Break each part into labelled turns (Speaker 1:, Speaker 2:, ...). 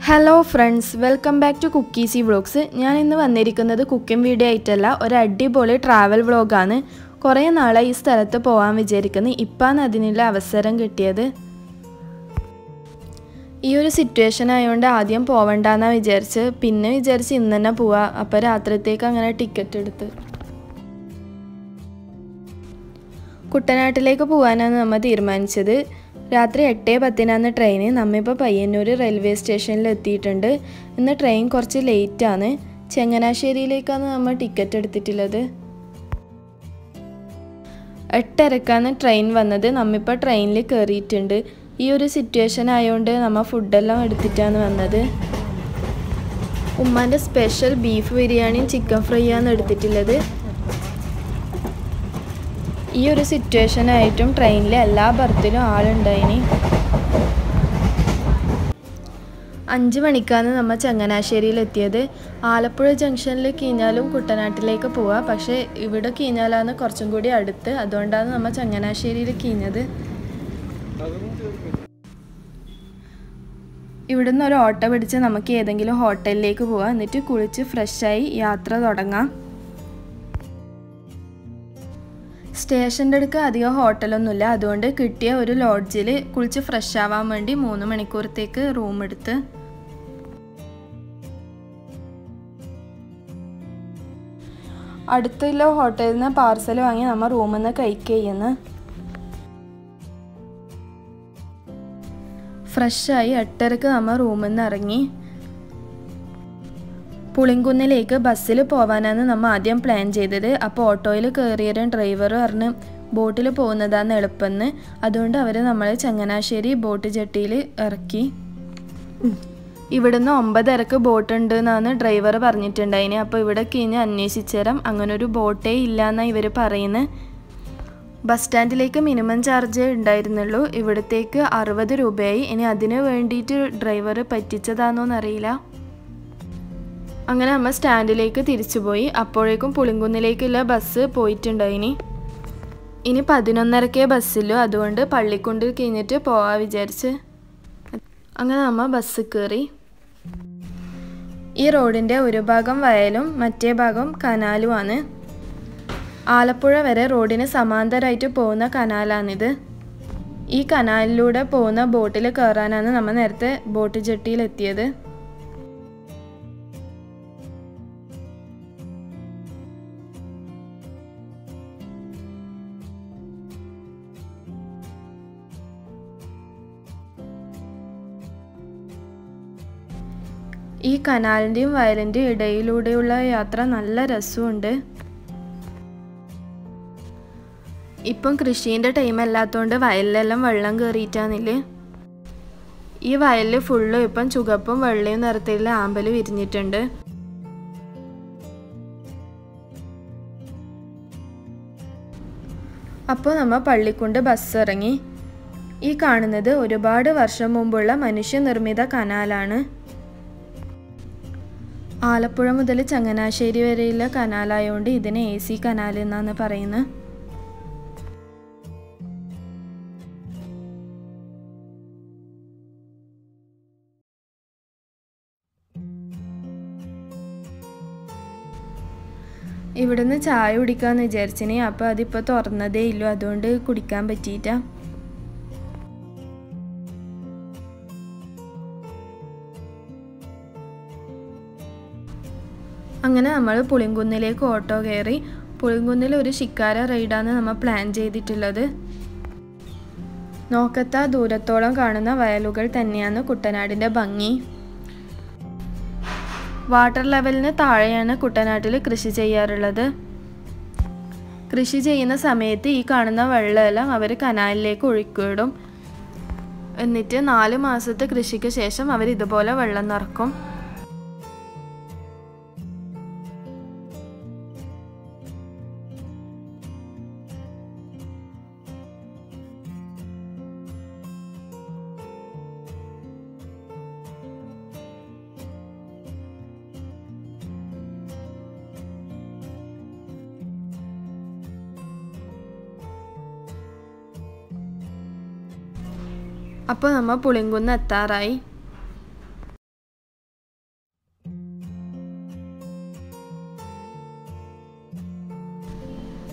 Speaker 1: hello friends welcome back to കുക്കീസി vlogs ഞാൻ ഇന്ന് വന്നിരിക്കുന്നത് കുക്കിംഗ് വീഡിയോ ആയിട്ടല്ല ഒരു അടിപൊളി ട്രാവൽ വ്ളോഗാണ് കുറേ നാളായി ഈ സ്ഥലത്ത് പോകാൻ വിചാരിക്കുന്നു ഇപ്പാണ് അതിനുള്ള അവസരം കിട്ടിയത് ഈ ഒരു സിറ്റുവേഷൻ ആയതുകൊണ്ട് ആദ്യം പോവണ്ടെന്നാണ് വിചാരിച്ച് പിന്നെ വിചാരിച്ച് ഇന്ന് തന്നെ പോവാ അപ്പോൾ രാത്രിത്തേക്ക് അങ്ങനെ ടിക്കറ്റ് എടുത്ത് കുട്ടനാട്ടിലേക്ക് പോകാനാണ് നമ്മൾ തീരുമാനിച്ചത് രാത്രി എട്ട് പത്തിനാണ് ട്രെയിൻ നമ്മിപ്പോൾ പയ്യന്നൂർ റെയിൽവേ സ്റ്റേഷനിൽ എത്തിയിട്ടുണ്ട് ഇന്ന് ട്രെയിൻ കുറച്ച് ലേറ്റാണ് ചങ്ങനാശ്ശേരിയിലേക്കാണ് നമ്മൾ ടിക്കറ്റ് എടുത്തിട്ടുള്ളത് എട്ടരക്കാണ് ട്രെയിൻ വന്നത് നമ്മിപ്പോൾ ട്രെയിനിൽ കയറിയിട്ടുണ്ട് ഈ ഒരു സിറ്റുവേഷൻ ആയതുകൊണ്ട് നമ്മൾ ഫുഡെല്ലാം എടുത്തിട്ടാണ് വന്നത് ഉമ്മാൻ്റെ സ്പെഷ്യൽ ബീഫ് ബിരിയാണിയും ചിക്കൻ ഫ്രൈ ആണ് എടുത്തിട്ടുള്ളത് ഈ ഒരു സിറ്റുവേഷൻ ആയിട്ടും ട്രെയിനിൽ എല്ലാ ബർത്തിലും ആളുണ്ടായിനി അഞ്ച് മണിക്കാണ് നമ്മൾ ചങ്ങനാശ്ശേരിയിൽ എത്തിയത് ആലപ്പുഴ ജംഗ്ഷനിൽ കീഞ്ഞാലും കുട്ടനാട്ടിലേക്ക് പോവാം പക്ഷേ ഇവിടെ കീഞ്ഞാലാണ് കുറച്ചും കൂടി അടുത്ത് അതുകൊണ്ടാണ് നമ്മൾ ചങ്ങനാശ്ശേരിയിൽ കീഞ്ഞത് ഇവിടുന്ന് ഒരു ഓട്ടോ പിടിച്ച് നമുക്ക് ഏതെങ്കിലും ഹോട്ടലിലേക്ക് പോവാം എന്നിട്ട് കുളിച്ച് ഫ്രഷായി യാത്ര തുടങ്ങാം സ്റ്റേഷൻ്റെ അടുക്ക് അധികം ഹോട്ടലൊന്നുമില്ല അതുകൊണ്ട് കിട്ടിയ ഒരു ലോഡ്ജിൽ കുളിച്ച് ഫ്രഷ് ആവാൻ വേണ്ടി മൂന്ന് മണിക്കൂറത്തേക്ക് റൂം എടുത്ത് അടുത്തുള്ള ഹോട്ടലിൽ നിന്ന് പാർസൽ വാങ്ങി നമ്മൾ റൂമിൽ നിന്ന് കഴിക്കുക ചെയ്യുന്നു ഫ്രഷായി എട്ടരക്ക് നമ്മൾ റൂമിൽ നിന്ന് ഇറങ്ങി പുളിങ്കുന്നിലേക്ക് ബസ്സിൽ പോകാനാണ് നമ്മൾ ആദ്യം പ്ലാൻ ചെയ്തത് അപ്പോൾ ഓട്ടോയിൽ കയറിയ ഡ്രൈവർ പറഞ്ഞ് ബോട്ടിൽ പോകുന്നതാണ് എളുപ്പമെന്ന് അതുകൊണ്ട് അവർ നമ്മൾ ചങ്ങനാശ്ശേരി ബോട്ട് ജെട്ടിയിൽ ഇറക്കി ഇവിടുന്ന് ഒമ്പതരക്ക് ബോട്ട് ഉണ്ട് എന്നാണ് ഡ്രൈവർ പറഞ്ഞിട്ടുണ്ടായിന് അപ്പോൾ ഇവിടെ കഴിഞ്ഞ് അന്വേഷിച്ചേരം അങ്ങനെ ഒരു ബോട്ടേ ഇല്ല എന്നാണ് ഇവർ പറയുന്നത് ബസ് സ്റ്റാൻഡിലേക്ക് മിനിമം ചാർജ് ഉണ്ടായിരുന്നുള്ളൂ ഇവിടത്തേക്ക് അറുപത് രൂപയായി ഇനി അതിന് വേണ്ടിയിട്ട് ഡ്രൈവർ പറ്റിച്ചതാണോന്നറിയില്ല അങ്ങനെ നമ്മൾ സ്റ്റാൻഡിലേക്ക് തിരിച്ചുപോയി അപ്പോഴേക്കും പുളിങ്കുന്നിലേക്കുള്ള ബസ് പോയിട്ടുണ്ടായിനി ഇനി പതിനൊന്നരക്കേ ബസ്സില്ലു അതുകൊണ്ട് പള്ളിക്കുണ്ട് കഴിഞ്ഞിട്ട് പോവാ വിചാരിച്ച് അങ്ങനെ നമ്മൾ ബസ് കയറി ഈ റോഡിൻ്റെ ഒരു ഭാഗം വയലും മറ്റേ ഭാഗം കനാലുമാണ് ആലപ്പുഴ വരെ റോഡിന് സമാന്തരമായിട്ട് പോകുന്ന കനാലാണിത് ഈ കനാലിലൂടെ പോകുന്ന ബോട്ടിൽ കയറാനാണ് നമ്മൾ നേരത്തെ ബോട്ട് ജെട്ടിയിലെത്തിയത് ഈ കനാലിൻ്റെയും വയലിൻ്റെയും ഇടയിലൂടെയുള്ള യാത്ര നല്ല രസമുണ്ട് ഇപ്പം കൃഷീൻ്റെ ടൈം അല്ലാത്തതുകൊണ്ട് വയലിലെല്ലാം വെള്ളം കയറിയിട്ടാന്നില്ലേ ഈ വയലിൽ ഫുള്ളും ഇപ്പം ചുവപ്പും വെള്ളയും നിറത്തിലുള്ള ആമ്പൽ വിരിഞ്ഞിട്ടുണ്ട് അപ്പോൾ നമ്മൾ പള്ളിക്കുണ്ട് ബസ് ഇറങ്ങി ഈ കാണുന്നത് ഒരുപാട് വർഷം മുമ്പുള്ള മനുഷ്യനിർമ്മിത കനാലാണ് ആലപ്പുഴ മുതൽ ചങ്ങനാശ്ശേരി വരെയുള്ള കനാലായതുകൊണ്ട് ഇതിനെ എ സി കനാൽ എന്നാണ് പറയുന്നത് ഇവിടുന്ന് ചായ കുടിക്കാന്ന് വിചാരിച്ചിനി അപ്പോൾ അതിപ്പോൾ തുറന്നതേ ഇല്ലു അതുകൊണ്ട് കുടിക്കാൻ പറ്റിയിട്ടാ അങ്ങനെ നമ്മൾ പുളിങ്കുന്നിലേക്ക് ഓട്ടോ കയറി പുളിങ്കുന്നിൽ ഒരു ശിക്കാര റൈഡാണ് നമ്മൾ പ്ലാൻ ചെയ്തിട്ടുള്ളത് നോക്കത്ത ദൂരത്തോളം കാണുന്ന വയലുകൾ തന്നെയാണ് കുട്ടനാടിൻ്റെ ഭംഗി വാട്ടർ ലെവലിന് താഴെയാണ് കുട്ടനാട്ടിൽ കൃഷി ചെയ്യാറുള്ളത് കൃഷി ചെയ്യുന്ന സമയത്ത് ഈ കാണുന്ന വെള്ളമെല്ലാം അവർ കനാലിലേക്ക് ഒഴുക്കിവിടും എന്നിട്ട് നാല് മാസത്തെ കൃഷിക്ക് ശേഷം അവർ ഇതുപോലെ വെള്ളം നിറക്കും അപ്പോൾ നമ്മൾ പുളിങ്കുന്ന് എത്താറായി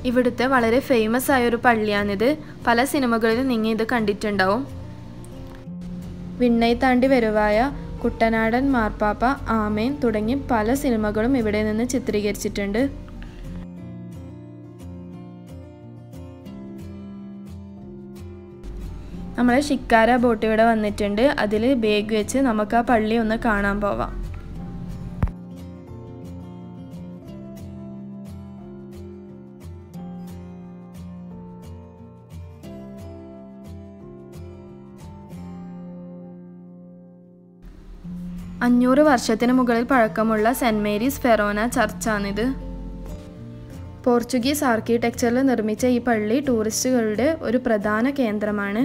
Speaker 1: ഇവിടുത്തെ വളരെ ഫേമസ് ആയ ഒരു പള്ളിയാണിത് പല സിനിമകളിലും നിങ്ങൾ ഇത് കണ്ടിട്ടുണ്ടാവും വിണ്ണൈ താണ്ടി വരുവായ കുട്ടനാടൻ മാർപ്പാപ്പ ആമേൻ തുടങ്ങി പല സിനിമകളും ഇവിടെ നിന്ന് ചിത്രീകരിച്ചിട്ടുണ്ട് നമ്മൾ ഷിക്കാര ബോട്ട് ഇവിടെ വന്നിട്ടുണ്ട് അതിൽ ബാഗ് വെച്ച് നമുക്ക് ആ പള്ളി ഒന്ന് കാണാൻ പോവാം അഞ്ഞൂറ് വർഷത്തിന് മുകളിൽ പഴക്കമുള്ള സെൻറ് മേരീസ് ഫെറോന ചർച്ചാണിത് പോർച്ചുഗീസ് ആർക്കിടെക്ചറിൽ നിർമ്മിച്ച ഈ പള്ളി ടൂറിസ്റ്റുകളുടെ ഒരു പ്രധാന കേന്ദ്രമാണ്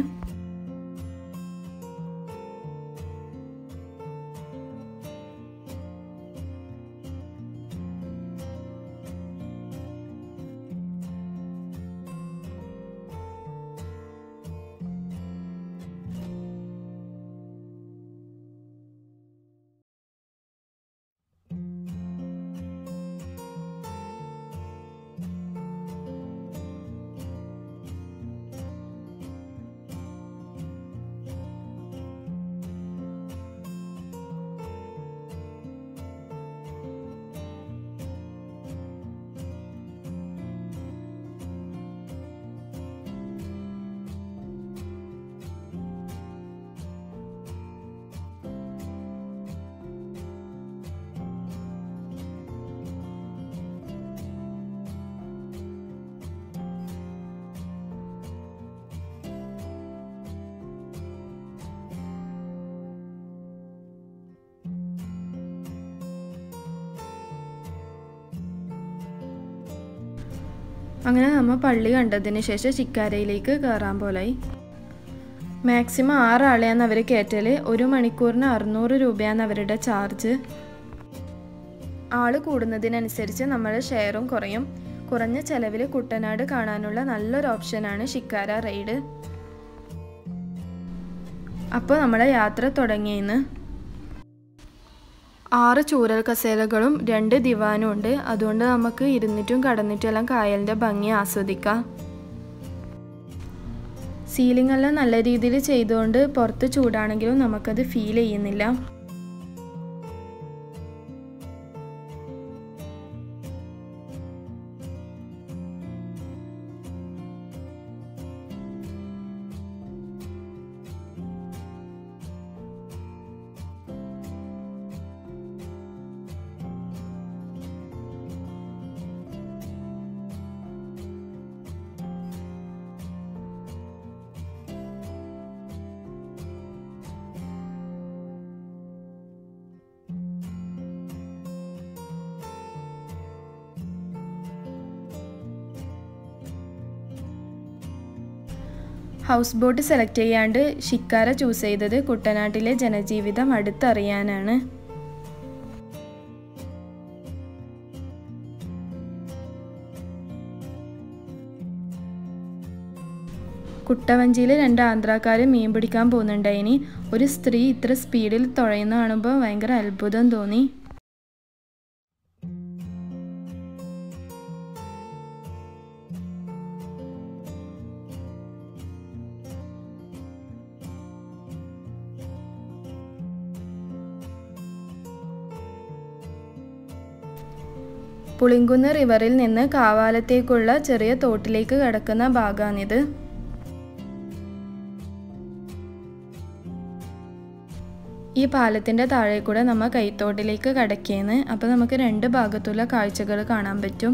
Speaker 1: അങ്ങനെ നമ്മൾ പള്ളി കണ്ടതിന് ശേഷം ചിക്കാരയിലേക്ക് കയറാൻ പോലായി മാക്സിമം ആറാളെയാണ് അവർ കയറ്റൽ ഒരു മണിക്കൂറിന് അറുന്നൂറ് രൂപയാണ് അവരുടെ ചാർജ് ആള് കൂടുന്നതിനനുസരിച്ച് നമ്മുടെ ഷെയറും കുറയും കുറഞ്ഞ ചെലവിൽ കുട്ടനാട് കാണാനുള്ള നല്ലൊരു ഓപ്ഷനാണ് ഷിക്കാര റൈഡ് അപ്പോൾ നമ്മുടെ യാത്ര തുടങ്ങിയെന്ന് ആറ് ചൂരൽ കസേരകളും രണ്ട് ദിവാനും ഉണ്ട് അതുകൊണ്ട് നമുക്ക് ഇരുന്നിട്ടും കടന്നിട്ടും എല്ലാം കായലിൻ്റെ ഭംഗി ആസ്വദിക്കാം സീലിംഗ് എല്ലാം നല്ല രീതിയിൽ ചെയ്തുകൊണ്ട് പുറത്ത് ചൂടാണെങ്കിലും നമുക്കത് ഫീൽ ചെയ്യുന്നില്ല ഹൗസ് ബോട്ട് സെലക്ട് ചെയ്യാണ്ട് ഷിക്കാര ചൂസ് ചെയ്തത് കുട്ടനാട്ടിലെ ജനജീവിതം അടുത്തറിയാനാണ് കുട്ടവഞ്ചിയിൽ രണ്ട് ആന്ധ്രാക്കാർ മീൻ പിടിക്കാൻ പോകുന്നുണ്ടായിനി ഒരു സ്ത്രീ ഇത്ര സ്പീഡിൽ തുഴയുന്ന കാണുമ്പോൾ ഭയങ്കര അത്ഭുതം തോന്നി പുളിങ്കുന്ന് റിവറിൽ നിന്ന് കാവാലത്തേക്കുള്ള ചെറിയ തോട്ടിലേക്ക് കടക്കുന്ന ഭാഗമാണിത് ഈ പാലത്തിൻ്റെ താഴെ കൂടെ നമ്മൾ കൈത്തോട്ടിലേക്ക് കടക്കിയെന്ന് അപ്പോൾ നമുക്ക് രണ്ട് ഭാഗത്തുള്ള കാഴ്ചകൾ കാണാൻ പറ്റും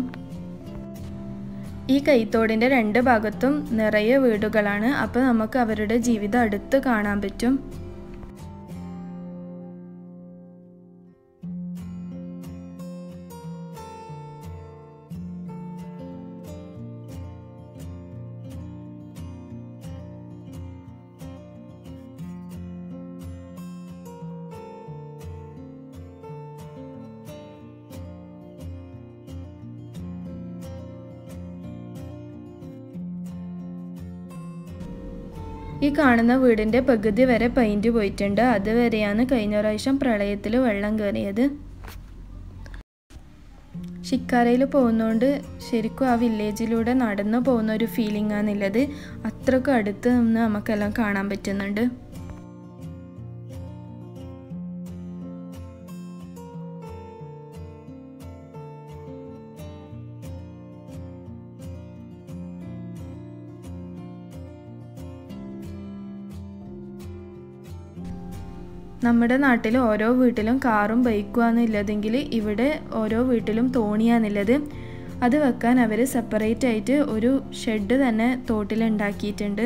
Speaker 1: ഈ കൈത്തോടിൻ്റെ രണ്ട് ഭാഗത്തും നിറയെ വീടുകളാണ് അപ്പോൾ നമുക്ക് അവരുടെ ജീവിതം അടുത്ത് കാണാൻ പറ്റും ഈ കാണുന്ന വീടിൻ്റെ പകുതി വരെ പെയിൻറ് പോയിട്ടുണ്ട് അതുവരെയാണ് കഴിഞ്ഞ പ്രാവശ്യം പ്രളയത്തിൽ വെള്ളം കയറിയത് ഷിക്കാരയിൽ പോകുന്നതുകൊണ്ട് ശരിക്കും ആ വില്ലേജിലൂടെ നടന്നു പോകുന്ന ഒരു ഫീലിംഗ് ആണുള്ളത് അത്രക്കും അടുത്ത് നിന്ന് നമുക്കെല്ലാം കാണാൻ പറ്റുന്നുണ്ട് നമ്മുടെ നാട്ടിൽ ഓരോ വീട്ടിലും കാറും ബൈക്കുമാണ് ഉള്ളതെങ്കിൽ ഇവിടെ ഓരോ വീട്ടിലും തോണിയാണുള്ളത് അത് വെക്കാൻ അവർ സെപ്പറേറ്റ് ആയിട്ട് ഒരു ഷെഡ് തന്നെ തോട്ടിൽ ഉണ്ടാക്കിയിട്ടുണ്ട്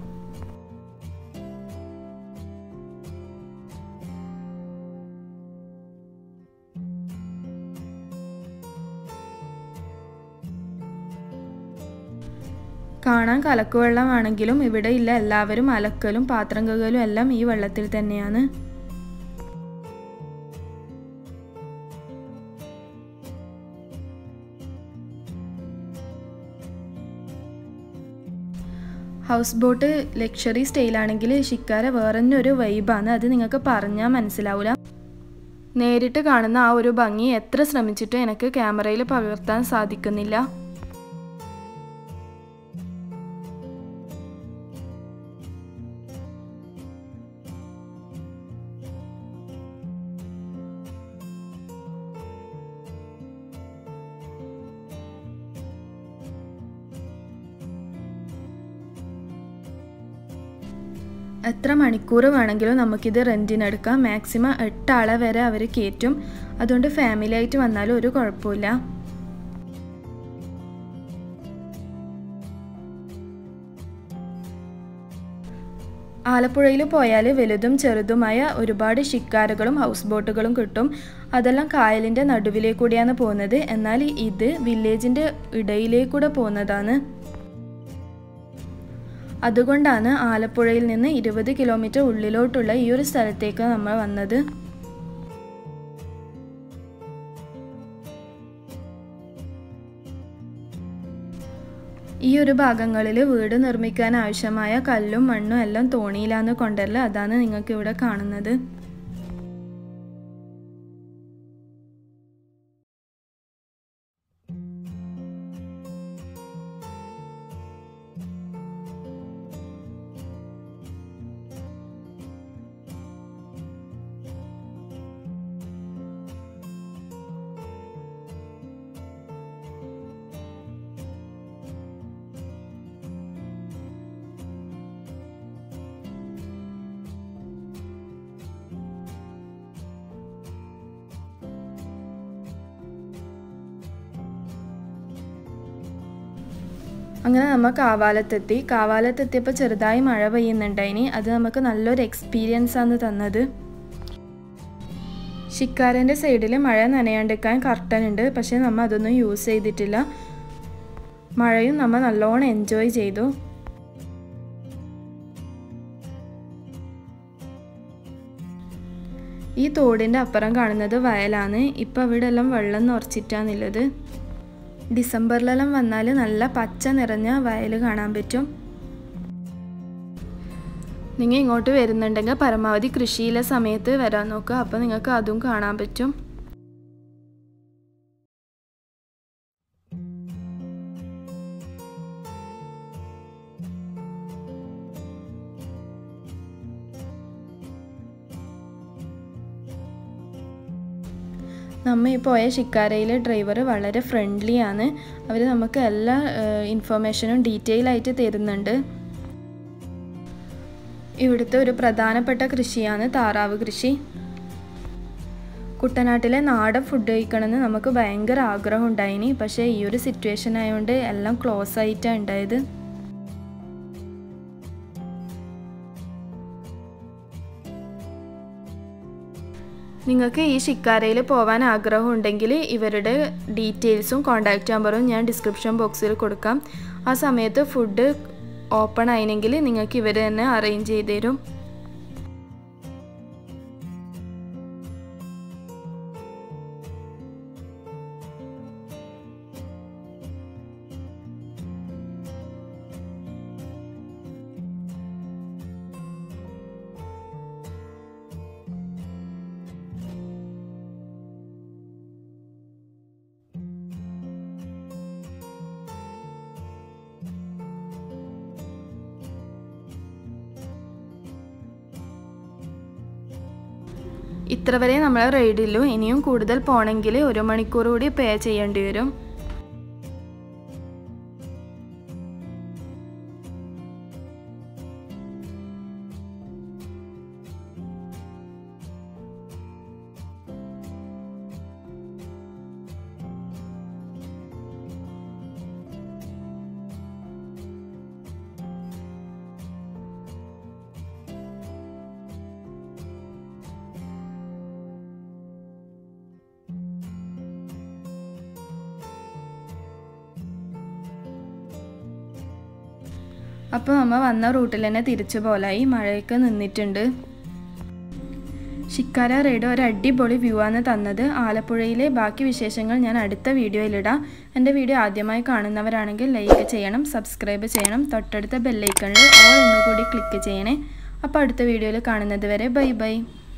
Speaker 1: കാണാൻ കലക്കുവെള്ളമാണെങ്കിലും ഇവിടെ ഇല്ല എല്ലാവരും അലക്കലും പാത്രം കഴുകലും എല്ലാം ഈ വെള്ളത്തിൽ തന്നെയാണ് ഹൗസ് ബോട്ട് ലക്ഷറി സ്റ്റൈലാണെങ്കിൽ ഷിക്കാര വേറെ തന്നെ ഒരു വൈബാണ് അത് നിങ്ങൾക്ക് പറഞ്ഞാൽ മനസ്സിലാവില്ല നേരിട്ട് കാണുന്ന ആ ഒരു ഭംഗി എത്ര ശ്രമിച്ചിട്ടും എനിക്ക് ക്യാമറയിൽ പകർത്താൻ സാധിക്കുന്നില്ല എത്ര മണിക്കൂർ വേണമെങ്കിലും നമുക്കിത് റെൻറ്റിനെടുക്കാം മാക്സിമം എട്ട് ആളെ വരെ അവർ കയറ്റും അതുകൊണ്ട് ഫാമിലി ആയിട്ട് വന്നാലും ഒരു കുഴപ്പമില്ല ആലപ്പുഴയിൽ പോയാൽ വലുതും ചെറുതുമായ ഒരുപാട് ഷിക്കാരുകളും ഹൗസ് ബോട്ടുകളും കിട്ടും അതെല്ലാം കായലിൻ്റെ നടുവിലേക്കൂടിയാണ് പോകുന്നത് എന്നാൽ ഇത് വില്ലേജിൻ്റെ ഇടയിലേക്കൂടെ പോകുന്നതാണ് അതുകൊണ്ടാണ് ആലപ്പുഴയിൽ നിന്ന് ഇരുപത് കിലോമീറ്റർ ഉള്ളിലോട്ടുള്ള ഈ ഒരു സ്ഥലത്തേക്ക് നമ്മൾ വന്നത് ഈ ഒരു ഭാഗങ്ങളിൽ വീട് നിർമ്മിക്കാൻ ആവശ്യമായ കല്ലും മണ്ണും എല്ലാം തോണിയിലാന്ന് കൊണ്ടല്ല അതാണ് നിങ്ങൾക്ക് ഇവിടെ കാണുന്നത് അങ്ങനെ നമ്മൾ കാവാലത്തെത്തി കാവാലത്തെത്തിയപ്പോൾ ചെറുതായി മഴ പെയ്യുന്നുണ്ടായിനി അത് നമുക്ക് നല്ലൊരു എക്സ്പീരിയൻസ് ആണ് തന്നത് ഷിക്കാരൻ്റെ സൈഡിൽ മഴ നനയാണ്ടിരിക്കാൻ കർട്ടൻ ഉണ്ട് പക്ഷേ നമ്മൾ അതൊന്നും യൂസ് ചെയ്തിട്ടില്ല മഴയും നമ്മൾ നല്ലോണം എൻജോയ് ചെയ്തു ഈ തോടിൻ്റെ അപ്പുറം കാണുന്നത് വയലാണ് ഇപ്പം അവിടെ എല്ലാം വെള്ളം നിറച്ചിട്ടാണുള്ളത് ഡിസംബറിലെല്ലാം വന്നാൽ നല്ല പച്ച നിറഞ്ഞ വയൽ കാണാൻ പറ്റും നിങ്ങൾ ഇങ്ങോട്ട് വരുന്നുണ്ടെങ്കിൽ പരമാവധി കൃഷിയിലെ സമയത്ത് വരാൻ നോക്കുക അപ്പോൾ നിങ്ങൾക്ക് അതും കാണാൻ പറ്റും നമ്മ ഈ പോയ ഷിക്കാരയിലെ ഡ്രൈവർ വളരെ ഫ്രണ്ട്ലി ആണ് അവർ നമുക്ക് എല്ലാ ഇൻഫർമേഷനും ഡീറ്റെയിൽ ആയിട്ട് തരുന്നുണ്ട് ഇവിടുത്തെ ഒരു പ്രധാനപ്പെട്ട കൃഷിയാണ് താറാവ് കൃഷി കുട്ടനാട്ടിലെ നാടൻ ഫുഡ് കഴിക്കണമെന്ന് നമുക്ക് ഭയങ്കര ആഗ്രഹം ഉണ്ടായിനി പക്ഷേ ഈ ഒരു സിറ്റുവേഷൻ ആയതുകൊണ്ട് എല്ലാം ക്ലോസ് ആയിട്ടാണ് ഉണ്ടായത് നിങ്ങൾക്ക് ഈ ഷിക്കാരയിൽ പോകാൻ ആഗ്രഹമുണ്ടെങ്കിൽ ഇവരുടെ ഡീറ്റെയിൽസും കോൺടാക്റ്റ് നമ്പറും ഞാൻ ഡിസ്ക്രിപ്ഷൻ ബോക്സിൽ കൊടുക്കാം ആ സമയത്ത് ഫുഡ് ഓപ്പൺ ആയിനെങ്കിൽ നിങ്ങൾക്ക് ഇവർ തന്നെ അറേഞ്ച് ചെയ്ത് തരും ഇത്ര വരെ നമ്മൾ റൈഡില്ലു ഇനിയും കൂടുതൽ പോകണമെങ്കിൽ ഒരു മണിക്കൂർ കൂടി പേ ചെയ്യേണ്ടി വരും അപ്പോൾ നമ്മൾ വന്ന റൂട്ടിൽ തന്നെ തിരിച്ചു പോലായി മഴയൊക്കെ നിന്നിട്ടുണ്ട് ഷിക്കാര റൈഡ് ഒരു അടിപൊളി വ്യൂ ആണ് തന്നത് ആലപ്പുഴയിലെ ബാക്കി വിശേഷങ്ങൾ ഞാൻ അടുത്ത വീഡിയോയിലിടാം എൻ്റെ വീഡിയോ ആദ്യമായി കാണുന്നവരാണെങ്കിൽ ലൈക്ക് ചെയ്യണം സബ്സ്ക്രൈബ് ചെയ്യണം തൊട്ടടുത്ത ബെല്ലൈക്കണിൽ ഓൾ എന്നുകൂടി ക്ലിക്ക് ചെയ്യണേ അപ്പോൾ അടുത്ത വീഡിയോയിൽ കാണുന്നത് വരെ ബൈ ബൈ